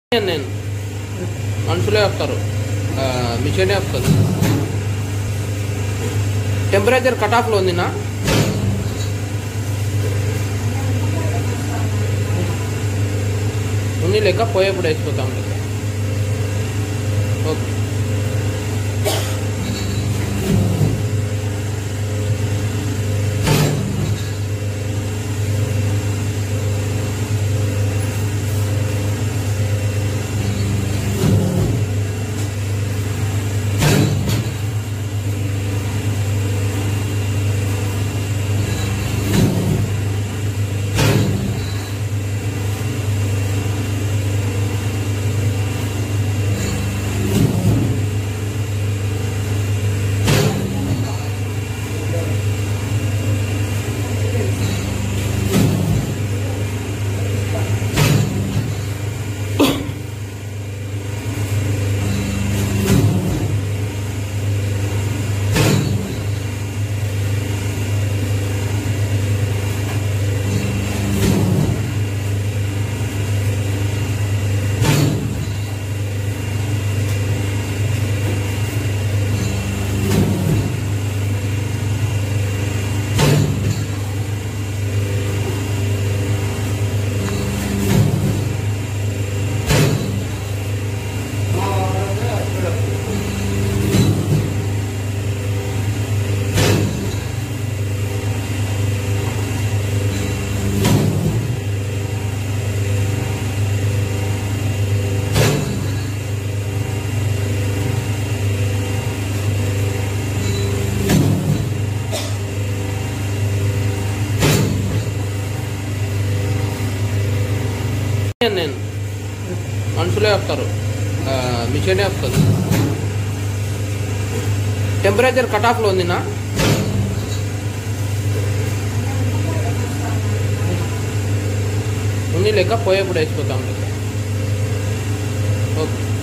నేను మనుషులే వస్తారు ఆ, మిషనే వస్తుంది టెంపరేచర్ కట్ ఆఫ్లో ఉందినా ఉన్ని లెక్క పోయేప్పుడు వేసిపోతా ఉంటుంది ఓకే నేను మనుషులే వస్తారు ఆ, మిషనే వస్తుంది టెంపరేచర్ కట్ ఆఫ్లో ఉందినా ఉన్ని లెక్క పోయేప్పుడు వేసిపోతా ఉంటుంది ఓకే